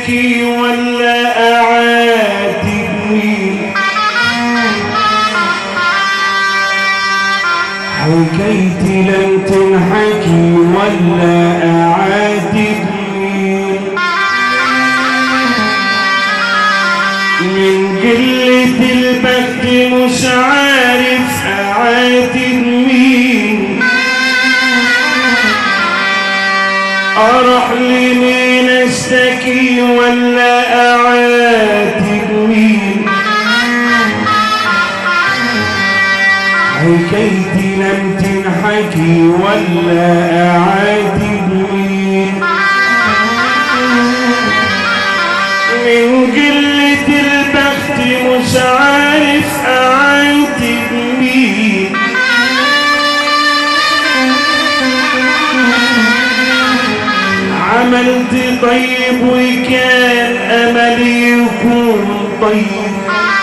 اشتكي ولا اعاتب مين حكايتي لم تنحكي ولا اعاتب مين من قلة البخت مش عارف اعاتب مين اروح لمين اشتكي ولا اعاتب مين حكايتي لم تنحكي ولا اعاتب مين من قلة البخت مش عارف اعاتب مين عملت طيب وكان املي يكون طيب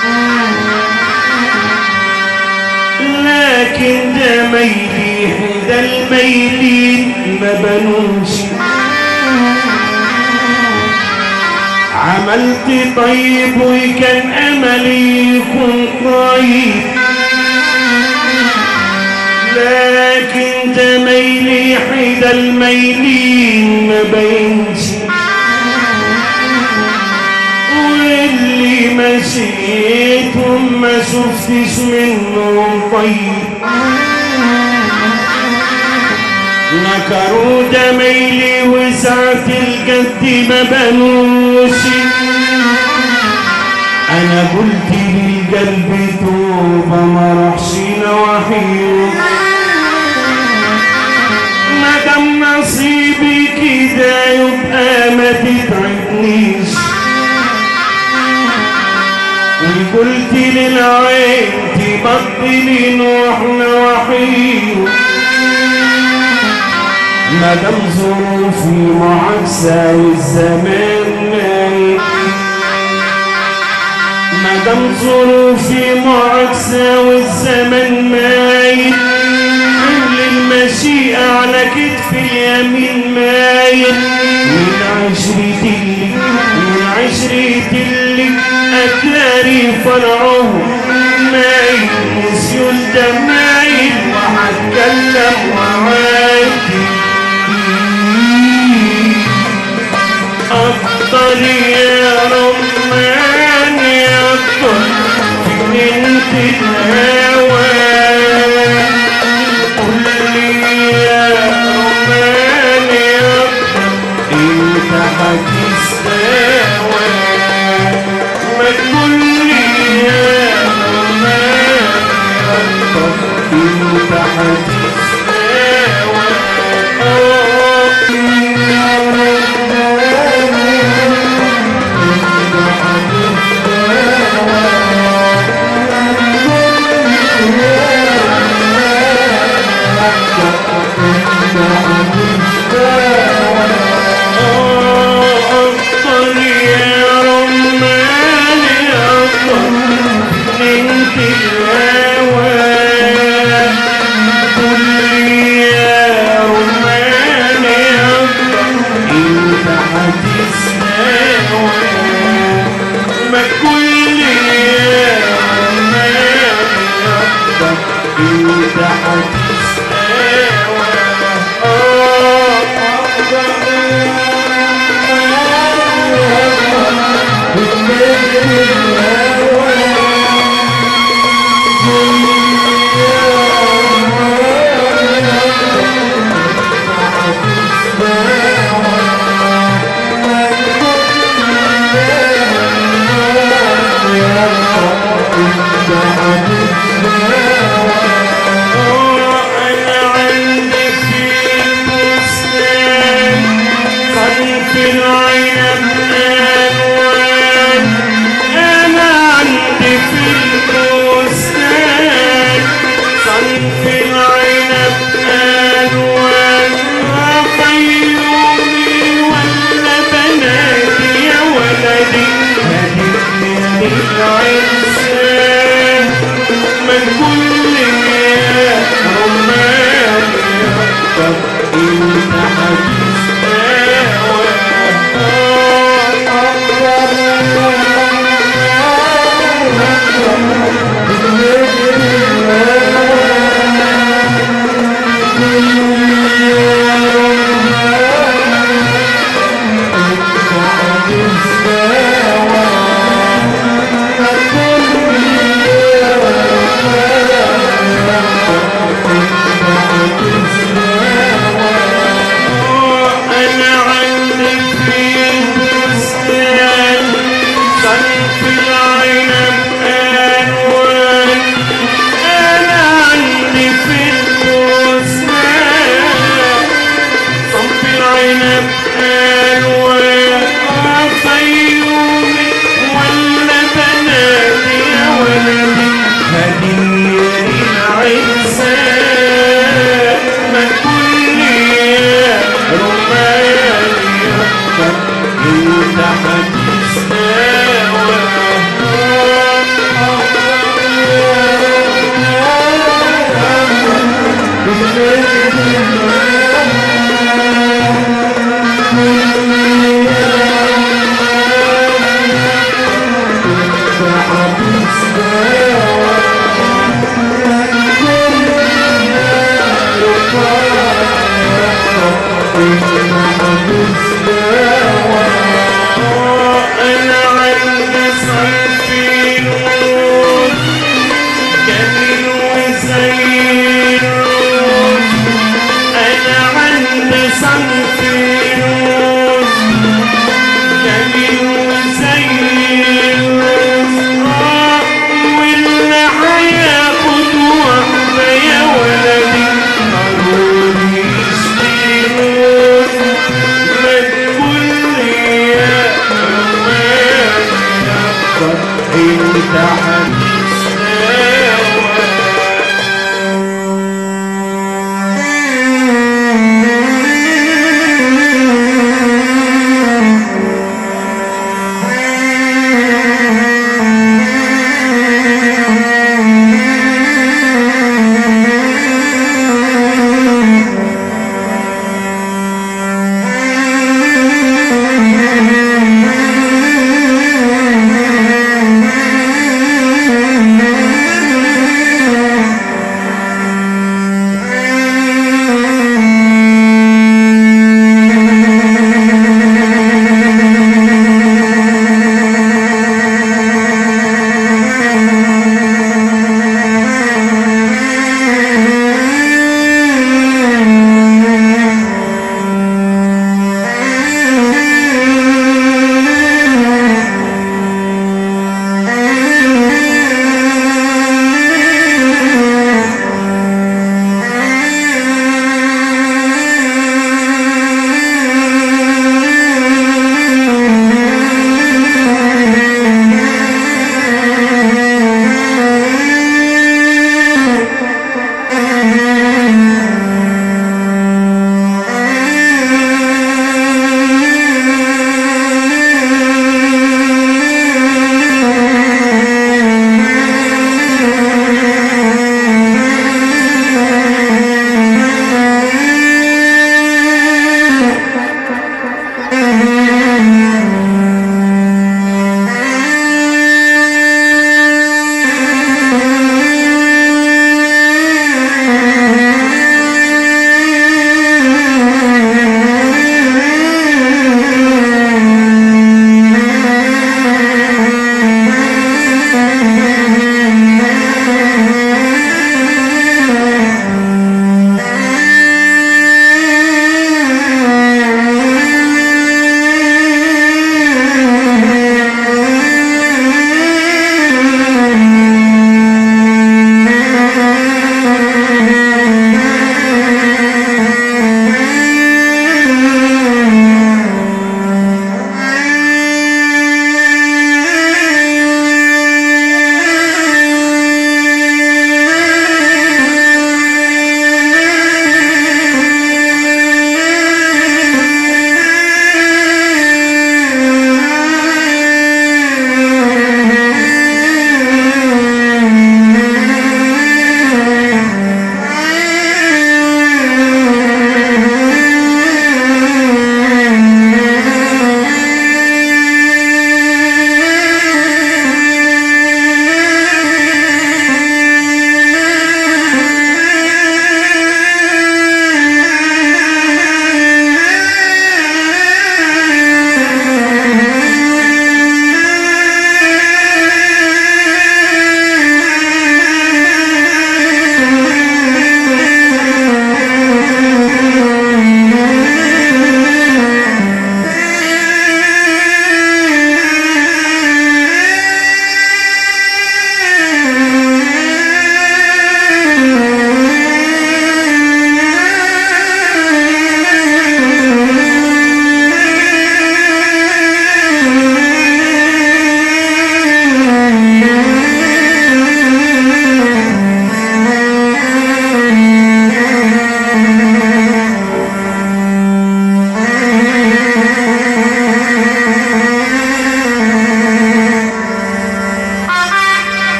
لكن ده ميلي ده الميلين ما بنوش عملت طيب وكان املي يكون طيب لكن ده ميلي حدا الميلين ما بينش واللي مشيتهم ما شفتش منهم طيب نكروا جميلي وسعة الجد ما بنوش انا قلت للقلب توبة ما رحش نواحيه ما دام نصيبي كده يبقى ما تتعبنيش وقلت للعين تبطلي نوح نواحيه ما دام ظروفي معاكسة والزمان نايم ما دام ظروفي معاكسة والزمان مايل حمل المشيئة على كتف اليمين مايل من عشرة اللي من عشرة اللي أتاري فرعه مايل نسيوا الجمايل وهتكلم وعادي أفضل يا رمان يا أفضل في انت الهوى قل لي يا رمان يا أفضل انت هتستوى ما تقول لي يا رمان يا أفضل انت هتستوى أفضل يا رمان يا أفضل انت الهوى قل لي يا رمان يا أفضل انت هتستوى ما تقول لي يا رمان يا أفضل انت هتستوى أنا عندي في البستان صنف العنب ألوان أنا عندي في البستان صنف العنب ألوان غيومي ولا بناتي يا ولدي هدتني العرسان من كل يا رمان يا انت هتستوى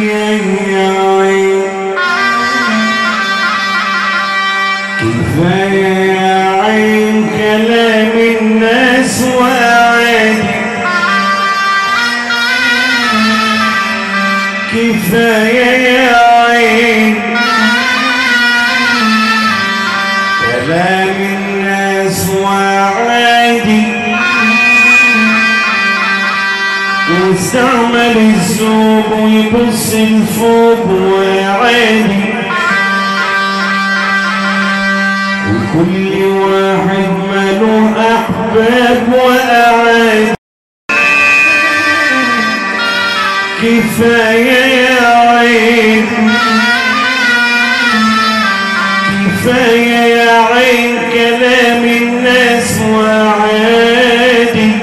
يا عين كفاية يا عين كلام الناس وأعادي كفاية يا عين كلام الناس وعادي واستعمل الذوب ويبص لفوق وعادي وكل واحد ماله أحباب وأعادي كفاية يا عين كفاية يا عين كلام الناس وعادي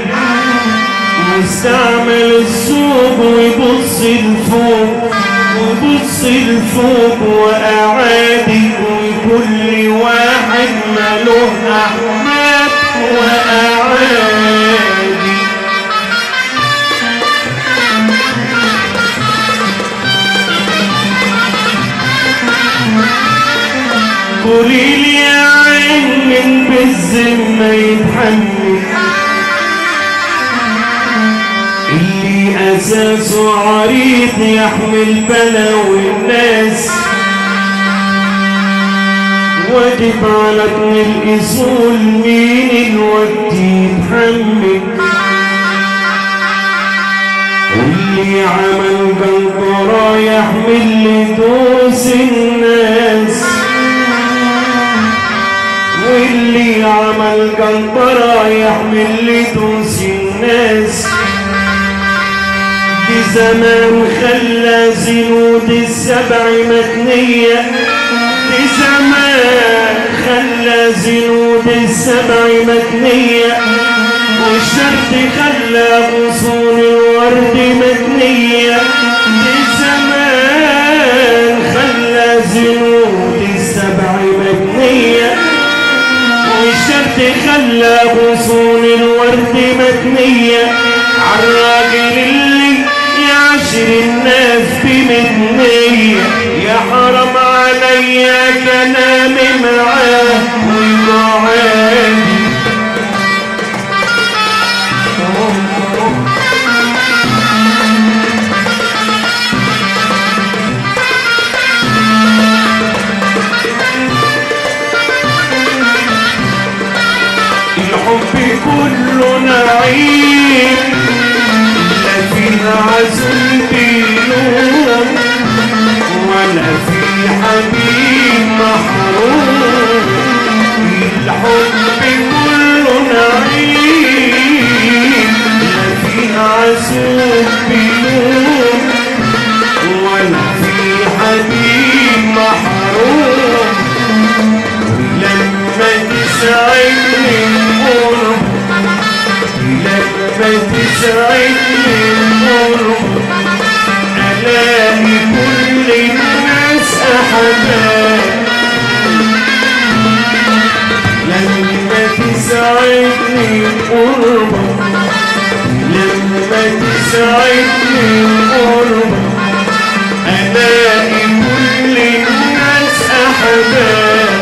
مستعمل السوق ويبص لفوق ويبص لفوق وأعادي وكل واحد ماله أحباب وأعادي قولي لي يا عين من بالذمة يتحمل اللي أساسه عريض يحمل بلاوي الناس واجب على ابن الأصول مين الوقت يتحمل واللي عمل قنطرة يحمل لدوس الناس واللي عمل قنطرة يحمل لدوس الناس دي زمان خلى زنود السبع متنية دي زمان خلى زنود السبع متنية والشرط خلى غصون الورد متنية دي زمان خلى زنود السبع متنية والشرط خلى غصون الورد متنية عالراجل اللي يعشر الناس بمتنية يا حرام عليا كلامي معاه ويقعاني الحب كله نعيم لا فيها عزم بينور ولا في حبيب محروم الحب كله نعيم لا فيها عزم بينور ولا في حبيب محروم لما تسعدني القرب لما تسعدني القرب ألاقي كل الناس أحباب لما تسعدني القرب لما تسعدني القرب ألاقي كل الناس أحباب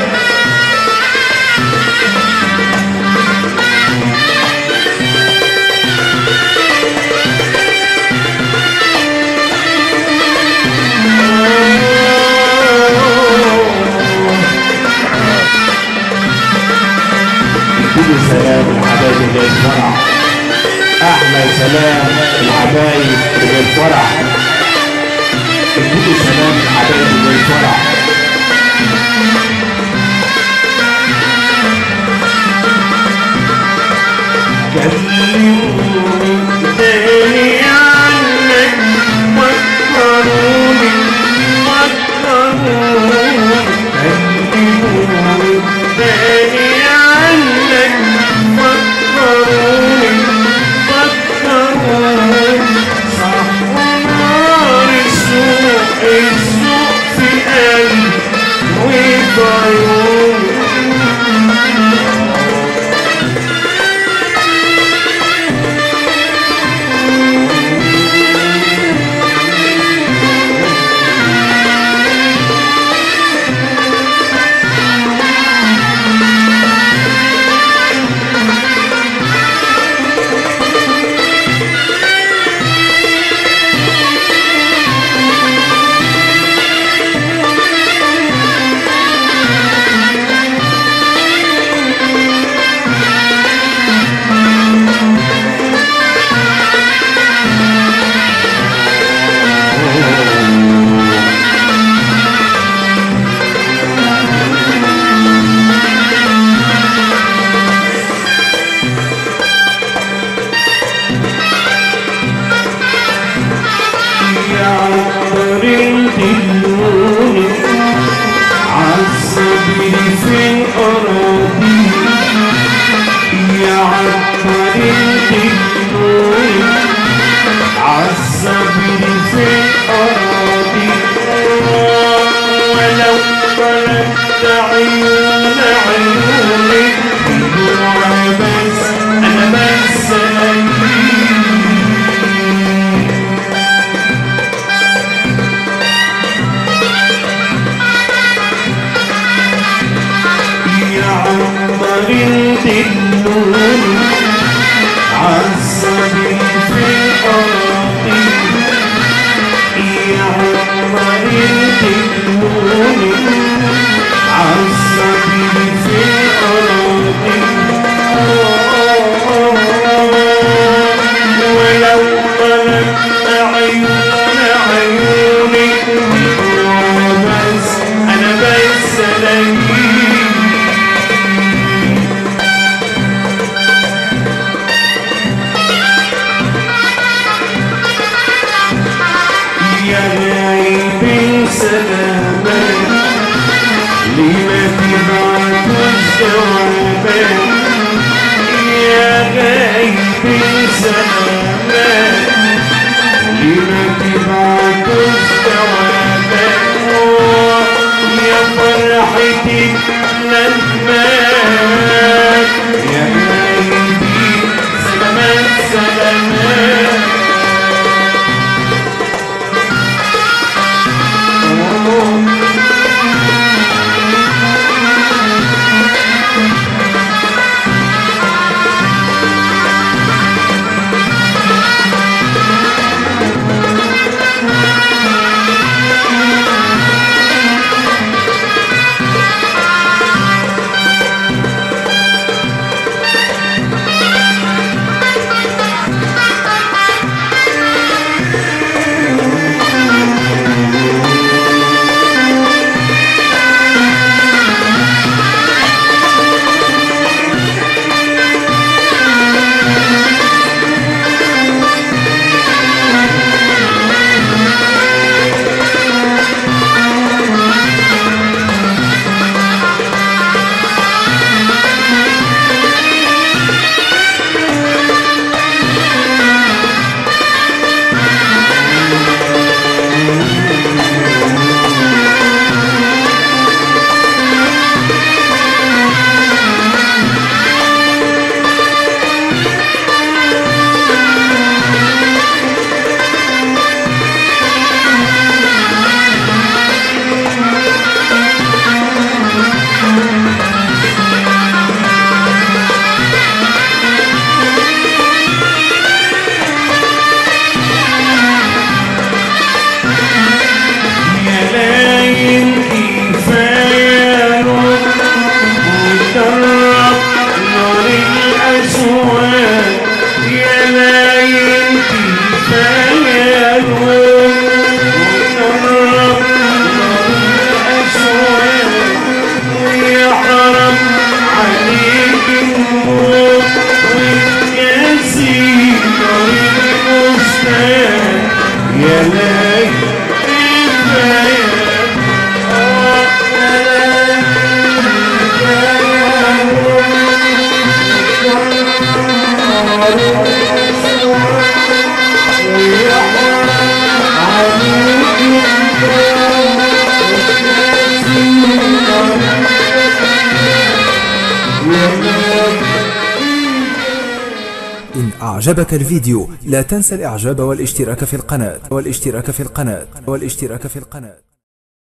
سلامات لما تبعتوش جوابات يا غايب سلامات لما تبعتوش جوابات يا فرحتي ندمان يا غايبي سلامات سلامات يا لاين كفاية نور وجرب نار الأزواج يا لاين كفاية نور وجرب نار الأزواج ويا حرم عليك النور والكاسي نار المستاذ يا لاين إن أعجبك الفيديو لا تنسى الإعجاب والاشتراك في القناة والاشتراك في القناة والاشتراك في القناة